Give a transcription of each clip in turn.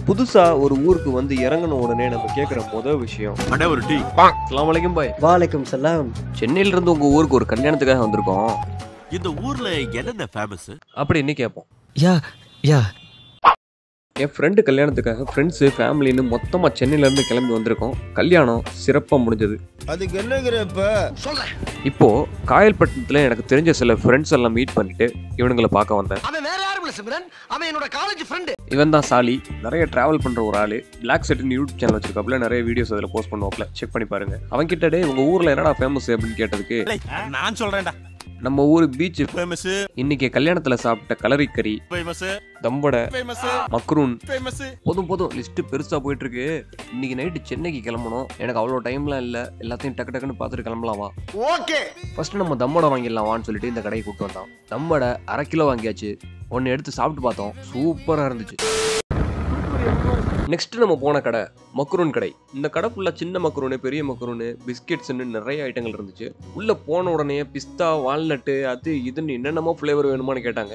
புதுசா ஒரு ஊருக்கு வந்து இறங்கின உடனே நம்ம கேட்குற முதல் விஷயம் அட ஒரு டீ அஸ்லாம் வலைக்கும் பாய் வாலைக்கும் சலாம் சென்னையில இருந்து உங்க ஊருக்கு ஒரு கல்யாணத்துக்காக வந்திருக்கோம் இந்த ஊர்ல என்னென்ன ஃபேமஸ் அப்படின்னு கேட்போம் யா யா என் ஃப்ரெண்டு கல்யாணத்துக்காக ஃப்ரெண்ட்ஸு ஃபேமிலின்னு மொத்தமாக சென்னையிலேருந்து கிளம்பி வந்திருக்கோம் கல்யாணம் சிறப்பாக முடிஞ்சது அதுக்கு என்னங்கிற இப்ப இப்போது காயல்பட்டினத்தில் எனக்கு தெரிஞ்ச சில ஃப்ரெண்ட்ஸ் எல்லாம் மீட் பண்ணிட்டு இவனுங்களை பார்க்க வந்தேன் அவன் வேற யாரும் இல்ல சிம்ரன் அவன் என்னோட காலேஜ் ஃப்ரெண்டு இவன் தான் சாலி நிறைய டிராவல் பண்ணுற ஒரு ஆள் பிளாக் செட்னு யூடியூப் சேனல் வச்சிருக்காப்புல நிறைய வீடியோஸ் அதில் போஸ்ட் பண்ணுவாப்ல செக் பண்ணி பாருங்க அவன் கிட்ட டே உங்கள் ஊரில் என்னடா ஃபேமஸ் அப்படின்னு கேட்டதுக்கு நான் சொல்றேன்டா நம்ம ஊர் பீச் ஃபேமஸ் இன்னைக்கு கல்யாணத்தில் சாப்பிட்ட கலரி கறி ஃபேமஸ் தம்படை ஃபேமஸ் மக்ரூன் ஃபேமஸ் போதும் போதும் லிஸ்ட்டு பெருசாக போயிட்டு இருக்கு இன்னைக்கு நைட்டு சென்னைக்கு கிளம்பணும் எனக்கு அவ்வளோ டைம்லாம் இல்லை எல்லாத்தையும் டக்கு டக்குன்னு பார்த்துட்டு கிளம்பலாம் வா ஓகே ஃபர்ஸ்ட் நம்ம தம்மடை வாங்கிடலாம் வான்னு சொல்லிட்டு இந்த கடையை கூப்பிட்டு வந்தோம் தம்மடை அரை கிலோ வாங்கியாச்சு ஒன்று எடுத்து சாப்பிட்டு பார்த்தோம் சூப்பராக இருந்துச்சு நெக்ஸ்ட் நம்ம போன கடை மக்ரூன் கடை இந்த கடை ஃபுல்லாக சின்ன மக்ரூனு பெரிய மக்ரூனு பிஸ்கெட்ஸ்னு நிறைய ஐட்டங்கள் இருந்துச்சு உள்ளே போன உடனே பிஸ்தா வால்நட்டு அது இதுன்னு என்னென்னமோ ஃப்ளேவர் வேணுமான்னு கேட்டாங்க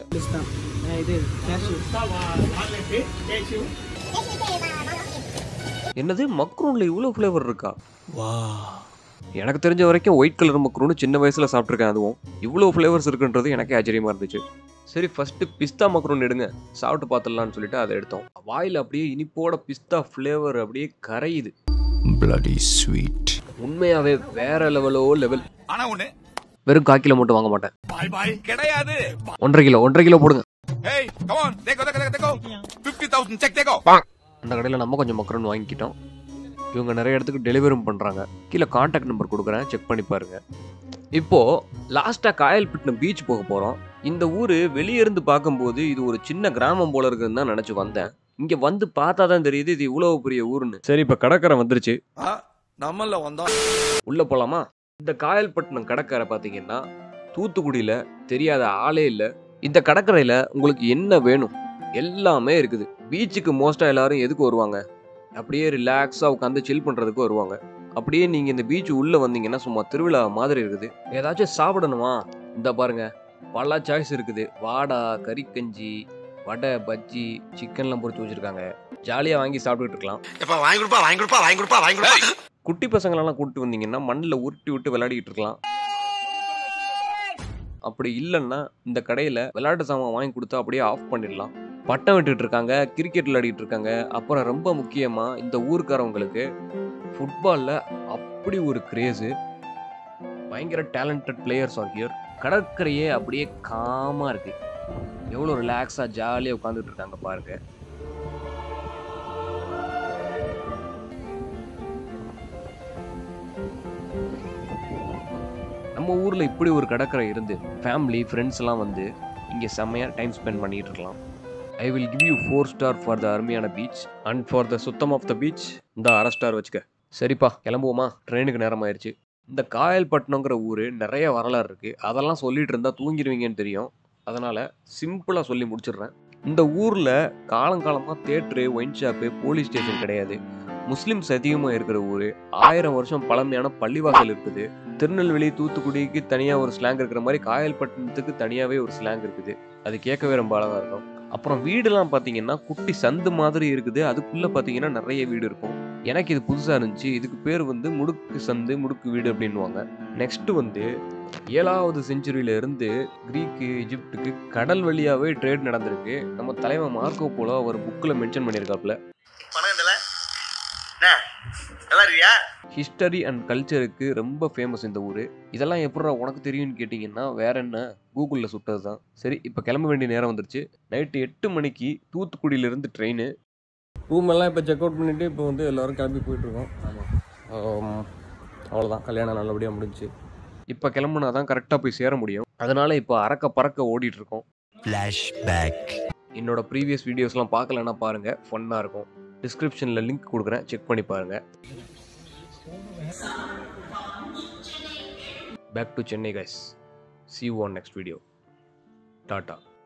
என்னது மக்ரூனில் இவ்வளோ ஃப்ளேவர் இருக்கா எனக்கு தெரிஞ்ச வரைக்கும் ஒயிட் கலர் மக்ரூனு சின்ன வயசில் சாப்பிட்ருக்கேன் அதுவும் இவ்வளோ ஃப்ளேவர்ஸ் இருக்குன்றது எனக்கே ஆச்சரியமாக இருந்துச்சு சரி ஃபஸ்ட்டு பிஸ்தா மக்ரூன் எடுங்க சாப்பிட்டு பார்த்துடலான்னு சொல்லிட்டு அதை எடுத்தோம் வாயில் அப்படியே இனிப்போட பிஸ்தா ஃப்ளேவர் அப்படியே கரையுது பிளடி ஸ்வீட் உண்மையாகவே வேற லெவலோ லெவல் ஆனா ஒண்ணு வெறும் கால் கிலோ மட்டும் வாங்க மாட்டேன் பாய் பாய் கிடையாது ஒன்றரை கிலோ ஒன்றரை கிலோ போடுங்க ஹேய் கம் ஆன் தேக்கோ தேக்கோ தேக்கோ 50000 செக் தேக்கோ அந்த கடையில் நம்ம கொஞ்சம் மக்ரூன் வாங்கிக்கிட்டோம் இவங்க நிறைய இடத்துக்கு டெலிவரும் பண்ணுறாங்க கீழே காண்டாக்ட் நம்பர் கொடுக்குறேன் செக் பண்ணி பாருங்க இப்போ லாஸ்ட்டாக காயல்பட்டினம் பீச் போக போகிறோம் இந்த ஊர் வெளியே இருந்து பார்க்கும்போது இது ஒரு சின்ன கிராமம் போல இருக்குன்னு தான் நினச்சி வந்தேன் இங்கே வந்து பார்த்தா தான் தெரியுது இது இவ்வளோ பெரிய ஊருன்னு சரி இப்போ கடற்கரை வந்துருச்சு நம்மள வந்தோம் உள்ளே போகலாமா இந்த காயல்பட்டினம் கடற்கரை பார்த்தீங்கன்னா தூத்துக்குடியில் தெரியாத ஆளே இல்லை இந்த கடற்கரையில் உங்களுக்கு என்ன வேணும் எல்லாமே இருக்குது பீச்சுக்கு மோஸ்ட்டாக எல்லாரும் எதுக்கு வருவாங்க அப்படியே ரிலாக்ஸாக உட்காந்து சில் பண்ணுறதுக்கு வருவாங்க அப்படியே நீங்கள் இந்த பீச் உள்ளே வந்தீங்கன்னா சும்மா திருவிழா மாதிரி இருக்குது ஏதாச்சும் சாப்பிடணுமா இந்த பாருங்க பல சாய்ஸ் இருக்குது வாடா கறிக்கஞ்சி வடை பஜ்ஜி சிக்கன்லாம் பொரிச்சு வச்சுருக்காங்க ஜாலியாக வாங்கி சாப்பிட்டுட்டு இருக்கலாம் எப்ப வாங்கி கொடுப்பா வாங்கி கொடுப்பா வாங்கி கொடுப்பா வாங்கி கொடுப்பா குட்டி பசங்களெல்லாம் கூப்பிட்டு வந்தீங்கன்னா மண்ணில் உருட்டி விட்டு விளையாடிட்டு இருக்கலாம் அப்படி இல்லைன்னா இந்த கடையில் விளையாட்டு சாமான் வாங்கி கொடுத்தா அப்படியே ஆஃப் பண்ணிடலாம் பட்டம் விட்டுட்டு இருக்காங்க கிரிக்கெட் விளையாடிட்டு இருக்காங்க அப்புறம் ரொம்ப முக்கியமாக இந்த ஊருக்காரவங்களுக்கு ஃபுட்பாலில் அப்படி ஒரு கிரேஸு பயங்கர டேலண்டட் பிளேயர்ஸ் ஆர் ஹியர் கடற்கரையே அப்படியே காமாக இருக்கு எவ்வளோ ரிலாக்ஸாக ஜாலியாக உட்காந்துட்டு இருக்காங்க பாருங்க நம்ம ஊரில் இப்படி ஒரு கடற்கரை இருந்து ஃபேமிலி ஃப்ரெண்ட்ஸ் எல்லாம் வந்து இங்கே செம்மையாக டைம் ஸ்பெண்ட் பண்ணிட்டு இருக்கலாம் I will give you four star for the அருமையான பீச் அண்ட் ஃபார் த சுத்தம் ஆஃப் த பீச் இந்த அரை ஸ்டார் வச்சுக்க சரிப்பா கிளம்புவோமா ட்ரெயினுக்கு நேரம் ஆயிடுச்சு இந்த காயல்பட்டினங்கிற ஊர் நிறைய வரலாறு இருக்குது அதெல்லாம் சொல்லிட்டு இருந்தால் தூங்கிடுவீங்கன்னு தெரியும் அதனால் சிம்பிளாக சொல்லி முடிச்சிடுறேன் இந்த ஊரில் காலங்காலமாக theatre wine shop police station கிடையாது முஸ்லிம்ஸ் அதிகமாக இருக்கிற ஊர் ஆயிரம் வருஷம் பழமையான பள்ளிவாசல் இருக்குது திருநெல்வேலி தூத்துக்குடிக்கு தனியாக ஒரு ஸ்லாங் இருக்கிற மாதிரி காயல்பட்டினத்துக்கு தனியாகவே ஒரு ஸ்லாங் இருக்குது அது கேட்கவே ரொம்ப அழகாக இருக்கும் அப்புறம் வீடெல்லாம் பார்த்தீங்கன்னா குட்டி சந்து மாதிரி இருக்குது அதுக்குள்ளே பார்த்தீங்கன்னா நிறைய வீடு இருக்கும் எனக்கு இது புதுசாக இருந்துச்சு இதுக்கு பேர் வந்து முடுக்கு சந்து முடுக்கு வீடு அப்படின்னுவாங்க நெக்ஸ்ட் வந்து ஏழாவது செஞ்சுரியில இருந்து கிரீக்கு எஜிப்டுக்கு கடல் வழியாவே ட்ரேட் நடந்திருக்கு நம்ம தலைவன் மார்க்கோ போலோ அவர் புக்கில் மென்ஷன் பண்ணியிருக்காப்புல பணம் இதுல நல்லா இருக்கியா ஹிஸ்டரி அண்ட் கல்ச்சருக்கு ரொம்ப ஃபேமஸ் இந்த ஊர் இதெல்லாம் எப்படா உனக்கு தெரியும்னு கேட்டிங்கன்னா வேற என்ன கூகுளில் சுட்டது தான் சரி இப்போ கிளம்ப வேண்டிய நேரம் வந்துருச்சு நைட்டு எட்டு மணிக்கு தூத்துக்குடியிலேருந்து ட்ரெயின் ரூம் எல்லாம் இப்போ செக் அவுட் பண்ணிவிட்டு இப்போ வந்து எல்லோரும் கிளம்பி போயிட்டுருக்கோம் ஆமாம் அவ்வளோதான் கல்யாணம் நல்லபடியாக முடிஞ்சுச்சு இப்போ கிளம்புனா தான் கரெக்டாக போய் சேர முடியும் அதனால இப்போ அறக்க பறக்க ஓடிட்டு இருக்கோம் ஃபிளாஷ்பேக் என்னோட ப்ரீவியஸ் வீடியோஸ்லாம் பார்க்கலன்னா பாருங்கள் ஃபன்னாக இருக்கும் டிஸ்கிரிப்ஷனில் லிங்க் கொடுக்குறேன் செக் பண்ணி பாருங்கள் back to Chennai guys see on next video tata